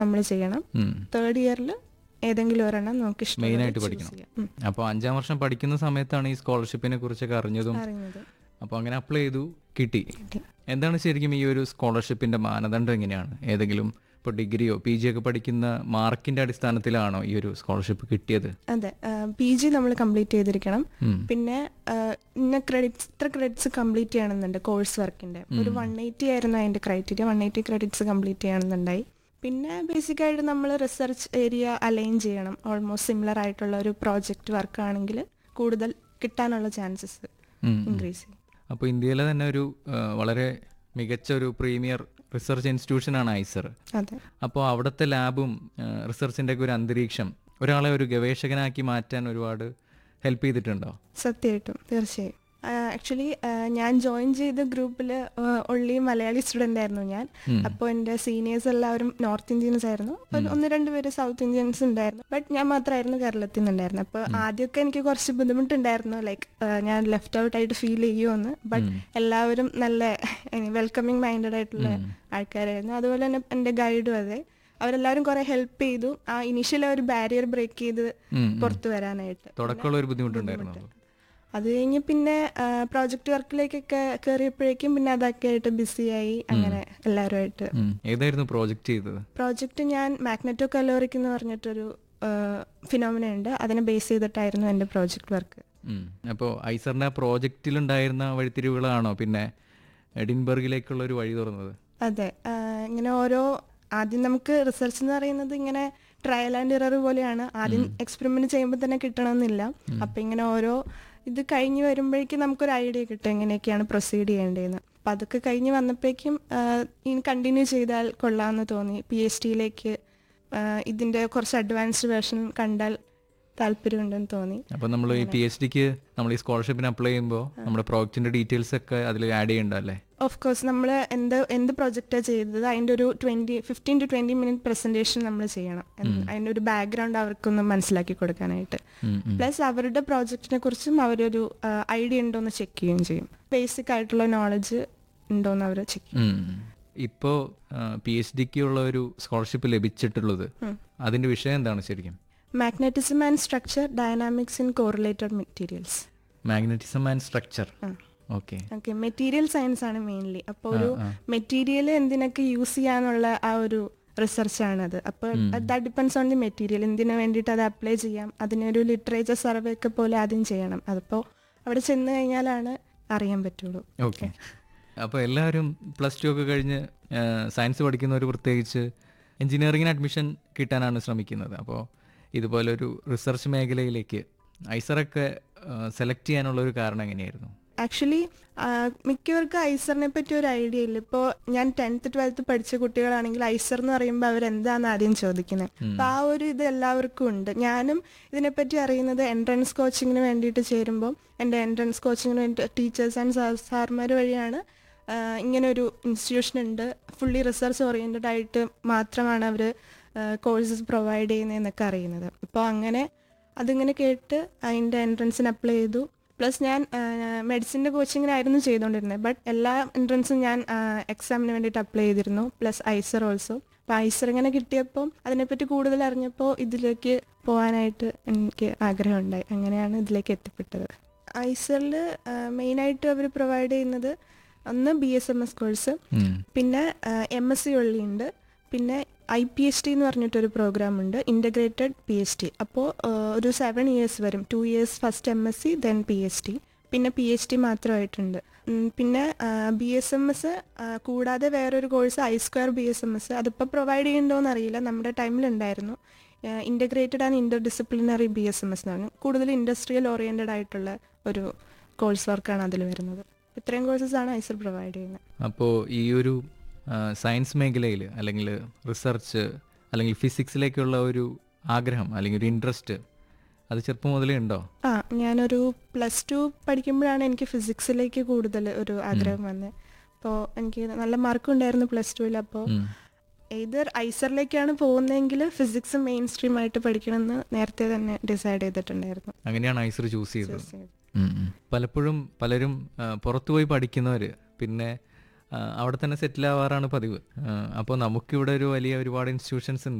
നമ്മൾ ചെയ്യണം ഉം. തേർഡ് ഇയറിൽ ഏതെങ്കിലും ഒരെണ്ണം നമുക്ക് ഇഷ്ടം മെയിനായിട്ട് പഠിക്കണം അപ്പോൾ അഞ്ചാം വർഷം പഠിക്കുന്ന സമയത്താണ് ഈ സ്കോളർഷിപ്പിനെ കുറിച്ചൊക്കെ അറിഞ്ഞതും അറിഞ്ഞത് അപ്പോൾ അങ്ങനെ അപ്ലൈ ചെയ്തു കിട്ടി കിട്ടി. എന്താണ് ശരിക്കും ഈ ഒരു സ്കോളർഷിപ്പിന്റെ മാനദണ്ഡം എങ്ങനെയാണ് ഏതെങ്കിലും ഇപ്പോൾ ഡിഗ്രിയോ പി ജി ഒക്കെ പഠിക്കുന്ന മാർക്കിന്റെ അടിസ്ഥാനത്തിലാണോ ഈ ഒരു സ്കോളർഷിപ്പ് കിട്ടിയത് അതെ പി ജി നമ്മൾ കംപ്ലീറ്റ് ചെയ്തിരിക്കണം ഉം. പിന്നെ ആ, ഇന്ന ക്രെഡിറ്റ്സ് ഇത്ര ക്രെഡിറ്റ്സ് കംപ്ലീറ്റ് ചെയ്യണമെന്നുണ്ട് കോഴ്സ് വർക്കിന്റെ ഒരു വൺ എയ്റ്റി ആയിരുന്നു അതിന്റെ criteria one eighty credits complete ചെയ്യണമെന്നുണ്ടായി പിന്നെ ബേസിക് ആയിട്ട് നമ്മൾ റിസർച്ച് ഏരിയ അലൈൻ ചെയ്യണം ഓൾമോസ്റ്റ് സിമിലർ ആയിട്ടുള്ള ഒരു പ്രോജക്റ്റ് വർക്ക് ആണെങ്കിൽ കൂടുതൽ കിട്ടാനുള്ള ചാൻസസ് ഉം, ഉം. ഇൻക്രീസ് ചെയ്യും അപ്പോൾ ഇന്ത്യയിലെ തന്നെ ഒരു ആ, വളരെ മികച്ച ഒരു പ്രീമിയർ റിസർച്ച് ഇൻസ്റ്റിറ്റ്യൂഷനാണ് ഐസർ അതെ അപ്പോൾ അവിടുത്തെ ലാബും റിസർച്ചിൻ്റെ ഒക്കെ ഒരു അന്തരീക്ഷം ഒരാളെ ഒരു ഗവേഷകനാക്കി മാറ്റാൻ ഒരുപാട് ഹെൽപ്പ് ചെയ്തിട്ടുണ്ടോ സത്യമായിട്ടും തീർച്ചയായും ആക്ച്വലി ഞാൻ ജോയിൻ ചെയ്ത ഗ്രൂപ്പിൽ ഒള്ളി മലയാളി സ്റ്റുഡൻ്റ് ആയിരുന്നു ഞാൻ ഉം. അപ്പോൾ എൻ്റെ സീനിയേഴ്സ് എല്ലാവരും നോർത്ത് ഇന്ത്യൻസ് ആയിരുന്നു ഒരു ഒന്ന് രണ്ട് പേര് സൗത്ത് ഇന്ത്യൻസ് ഉണ്ടായിരുന്നു ബട്ട് ഞാൻ മാത്രമായിരുന്നു കേരളത്തിൽ നിന്നുണ്ടായിരുന്നത് അപ്പോൾ ആദ്യമൊക്കെ എനിക്ക് കുറച്ച് ബുദ്ധിമുട്ടുണ്ടായിരുന്നു ലൈക്ക് ഞാൻ ലെഫ്റ്റ് ഔട്ട് ആയിട്ട് ഫീൽ ചെയ്യുമെന്ന് ബട്ട് എല്ലാവരും നല്ല വെൽക്കമിങ് മൈൻഡഡ് ആയിട്ടുള്ള ആൾക്കാരായിരുന്നു അതുപോലെ തന്നെ എൻ്റെ ഗൈഡും അതെ അവരെല്ലാവരും കുറെ ഹെൽപ്പ് ചെയ്തു ആ ഇനീഷ്യൽ ഒരു ബാരിയർ ബ്രേക്ക് ചെയ്ത് ഉം, ഉം. പുറത്തു വരാനായിട്ട് തുടക്കമുള്ള ഒരു ബുദ്ധിമുട്ടുണ്ടായിരുന്നു അത് കഴിഞ്ഞ് പിന്നെ പ്രോജക്റ്റ് വർക്കിലേക്കൊക്കെ കയറിയപ്പോഴേക്കും പിന്നെ അതൊക്കെ ആയിട്ട് ബിസിയായി അങ്ങനെ എല്ലാവരുമായിട്ട് ഏതായിരുന്നു പ്രോജക്റ്റ് ചെയ്തത് പ്രോജക്റ്റ് ഞാൻ മാഗ്നറ്റോ കലോറിക് എന്ന് പറഞ്ഞിട്ടൊരു ഫിനോമിന ഉണ്ട് അതിനെ ബേസ് ചെയ്തിട്ടായിരുന്നു എൻ്റെ പ്രോജക്റ്റ് വർക്ക് അപ്പോൾ ഐസറിന്റെ ആ പ്രോജക്റ്റിലുണ്ടായിരുന്ന വഴിത്തിരിവുകളാണോ പിന്നെ എഡിൻബർഗിലേക്കുള്ള ഒരു വഴി തുറന്നത് അതെ ആ, ഇങ്ങനെ ഓരോ ആദ്യം നമുക്ക് റിസർച്ച് എന്ന് പറയുന്നത് ഇങ്ങനെ ട്രയൽ ആൻഡ് ഇറർ പോലെയാണ് ആദ്യം എക്സ്പെരിമെന്റ് ചെയ്യുമ്പോൾ തന്നെ കിട്ടണമെന്നില്ല അപ്പൊ ഇങ്ങനെ ഓരോ ഇത് കഴിഞ്ഞ് വരുമ്പോഴേക്കും നമുക്കൊരു ഐഡിയ കിട്ടും എങ്ങനെയൊക്കെയാണ് പ്രൊസീഡ് ചെയ്യേണ്ടതെന്ന് അപ്പൊ അതൊക്കെ കഴിഞ്ഞ് വന്നപ്പോഴേക്കും ആ, ഇനി കണ്ടിന്യൂ ചെയ്താൽ കൊള്ളാമെന്ന് തോന്നി പി എച്ച് ഡിയിലേക്ക് ഇതിന്റെ കുറച്ച് അഡ്വാൻസ്ഡ് വേർഷൻ കണ്ടാൽ താല്പര്യമുണ്ടെന്ന് തോന്നി അപ്പോൾ നമ്മൾ ഈ പി എച്ച് ഡിക്ക് നമ്മൾ ഈ സ്കോളർഷിപ്പിന് അപ്ലൈ ചെയ്യുമ്പോൾ നമ്മുടെ പ്രോജക്റ്റിന്റെ ഡീറ്റെയിൽസ് ഒക്കെ അതിൽ ആഡ് ചെയ്യണ്ടല്ലേ ഓഫ് കോഴ്സ് നമ്മൾ എന്ത് എന്ത് പ്രൊജക്റ്റാണ് ചെയ്തത് അതിൻ്റെ ഒരു twenty fifteen to twenty minute presentation നമ്മൾ ചെയ്യണം എന്ന് അതിൻ്റെ ഒരു ബാക്ക്ഗ്രൗണ്ട് അവർക്കൊന്ന് മനസ്സിലാക്കി കൊടുക്കാനായിട്ട് ഉം, ഉം. പ്ലസ് അവരുടെ പ്രോജക്റ്റിനെ കുറിച്ചും അവരൊരു ഐഡിയ ഉണ്ടോ എന്ന് ചെക്ക് ചെയ്യുകയും ചെയ്യും ബേസിക് ആയിട്ടുള്ള നോളജ് ഉണ്ടോ എന്ന് അവർ ചെക്ക് ചെയ്യും ഉം. ഇപ്പോ പി എച്ച് ഡിക്ക് ഉള്ള ഒരു സ്കോളർഷിപ്പ് ലഭിച്ചിട്ടുള്ളത് അതിന്റെ വിഷയം എന്താണ് ശരിക്കും magnetism and structure dynamics in correlated materials magnetism and structure okay okay material science ആണ് മെയിൻലി അപ്പോൾ ഒരു മെറ്റീരിയൽ എന്തിനൊക്കെ യൂസ് ചെയ്യാനുള്ള ആ ഒരു റിസർച്ച് ആണത് അപ്പോൾ that depends on the material എന്തിനു വേണ്ടിയിട്ട് അത് അപ്ലൈ ചെയ്യാം അതിനൊരു ലിറ്ററേച്ചർ സർവേ ഒക്കെ പോലെ ആദ്യം ചെയ്യണം അതിപ്പോൾ അവിടെ ചെന്ന് കഴിഞ്ഞാലാണ് അറിയാൻ പറ്റുള്ളൂ ഓക്കെ അപ്പോൾ എല്ലാവരും പ്ലസ് ടു ഒക്കെ കഴിഞ്ഞ് സയൻസ് പഠിക്കുന്നവർ പ്രത്യേകിച്ച് എഞ്ചിനീയറിങ്ങിന് അഡ്മിഷൻ കിട്ടാനാണ് ശ്രമിക്കുന്നത് അപ്പോൾ ഇതുപോലൊരു റിസർച്ച് മേഖലയിലേക്ക് ഐസറൊക്കെ സെലക്ട് ചെയ്യാനുള്ള ഒരു കാരണം എങ്ങനെയായിരുന്നു ആക്ച്വലി മിക്കവർക്കും ഐസറിനെ പറ്റി ഒരു ഐഡിയ ഇല്ല ഇപ്പോൾ ഞാൻ ടെൻത്ത് ട്വൽത്ത് പഠിച്ച കുട്ടികളാണെങ്കിൽ ഐസർ എന്ന് പറയുമ്പോൾ അവരെന്താന്ന് ആദ്യം ചോദിക്കുന്നത് അപ്പൊ ആ ഒരു ഇത് എല്ലാവർക്കും ഉണ്ട് ഞാനും ഇതിനെപ്പറ്റി അറിയുന്നത് എൻട്രൻസ് കോച്ചിങ്ങിന് വേണ്ടിയിട്ട് ചേരുമ്പോൾ എൻ്റെ എൻട്രൻസ് കോച്ചിങ്ങിന് വേണ്ടി ടീച്ചേഴ്സ് ആൻഡ് സാർമാർ വഴിയാണ് ആ, ഇങ്ങനെ ഒരു ഇൻസ്റ്റിറ്റ്യൂഷൻ ഉണ്ട് ഫുള്ളി റിസർച്ച് ഓറിയൻറ്റഡ് ആയിട്ട് മാത്രമാണ് അവർ കോഴ്സസ് പ്രൊവൈഡ് ചെയ്യുന്നതെന്നൊക്കെ അറിയുന്നത് അപ്പോൾ അങ്ങനെ അതിങ്ങനെ കേട്ട് അതിൻ്റെ എൻട്രൻസിന് അപ്ലൈ ചെയ്തു പ്ലസ് ഞാൻ മെഡിസിൻ്റെ കോച്ചിങ്ങിനായിരുന്നു ചെയ്തുകൊണ്ടിരുന്നത് ബട്ട് എല്ലാ എൻട്രൻസും ഞാൻ എക്സാമിന് വേണ്ടിയിട്ട് അപ്ലൈ ചെയ്തിരുന്നു പ്ലസ് ഐസർ ഓൾസോ അപ്പോൾ ഐസർ ഇങ്ങനെ കിട്ടിയപ്പോൾ അതിനെപ്പറ്റി കൂടുതൽ അറിഞ്ഞപ്പോൾ ഇതിലേക്ക് പോകാനായിട്ട് എനിക്ക് ആഗ്രഹമുണ്ടായി അങ്ങനെയാണ് ഇതിലേക്ക് എത്തിപ്പെട്ടത് ഐസറിൽ മെയിനായിട്ട് അവർ പ്രൊവൈഡ് ചെയ്യുന്നത് ഒന്ന് B S M S course ഉം. പിന്നെ എം എസ് സി ഉണ്ട് പിന്നെ ഐ പി എച്ച് ഡി എന്ന് പറഞ്ഞിട്ടൊരു പ്രോഗ്രാം ഉണ്ട് ഇൻ്റഗ്രേറ്റഡ് പി എച്ച് ഡി അപ്പോൾ ഒരു സെവൻ ഇയേഴ്സ് വരും two years first M S C then P H D പിന്നെ പി എച്ച് ഡി മാത്രമായിട്ടുണ്ട് ഉം, പിന്നെ ബി എസ് എം എസ് കൂടാതെ വേറൊരു course I square B S M S അതിപ്പോൾ പ്രൊവൈഡ് ചെയ്യുന്നുണ്ടോയെന്ന് അറിയില്ല നമ്മുടെ ടൈമിലുണ്ടായിരുന്നു integrated and interdisciplinary B S M S എന്ന് പറഞ്ഞു കൂടുതൽ ഇൻഡസ്ട്രിയൽ ഓറിയൻറ്റഡ് ആയിട്ടുള്ള ഒരു കോഴ്സ് വർക്കാണ് അതിൽ വരുന്നത് ഇത്രയും കോഴ്സസ് ആണ് ഐസർ പ്രൊവൈഡ് ചെയ്യുന്നത് അപ്പോൾ ഈ ഒരു ആ, സയൻസ് മേഖലയിൽ അല്ലെങ്കിൽ റിസർച്ച് അല്ലെങ്കിൽ ഫിസിക്സിലേക്കുള്ള ഒരു ആഗ്രഹം അല്ലെങ്കിൽ ഒരു ഇൻട്രസ്റ്റ് അത് ചെറുപ്പം മുതലേ ഉണ്ടോ ആ ഞാനൊരു പ്ലസ് ടു പഠിക്കുമ്പോഴാണ് എനിക്ക് ഫിസിക്സിലേക്ക് കൂടുതൽ ഒരു ആഗ്രഹം വന്നത് അപ്പോൾ എനിക്ക് നല്ല മാർക്കും ഉണ്ടായിരുന്നു പ്ലസ് ടുവിൽ അപ്പോൾ ഉം. ഏതർ ഐസറിലേക്കാണ് പോകുന്നതെങ്കിൽ ഫിസിക്സ് മെയിൻ സ്ട്രീം ആയിട്ട് പഠിക്കണമെന്ന് നേരത്തെ തന്നെ ഡിസൈഡ് ചെയ്തിട്ടുണ്ടായിരുന്നു അങ്ങനെയാണ് ഐസർ ചൂസ് ചെയ്തത് ചെയ്തത്. ഉം, ഉം. പലപ്പോഴും പലരും ആ, പുറത്തുപോയി പഠിക്കുന്നവർ പിന്നെ ആ, അവിടെ തന്നെ സെറ്റിൽ ആവാറാണ് പതിവ് അപ്പോൾ നമുക്കിവിടെ ഒരു വലിയ ഒരുപാട് ഇൻസ്റ്റിറ്റ്യൂഷൻസ് ഉണ്ട്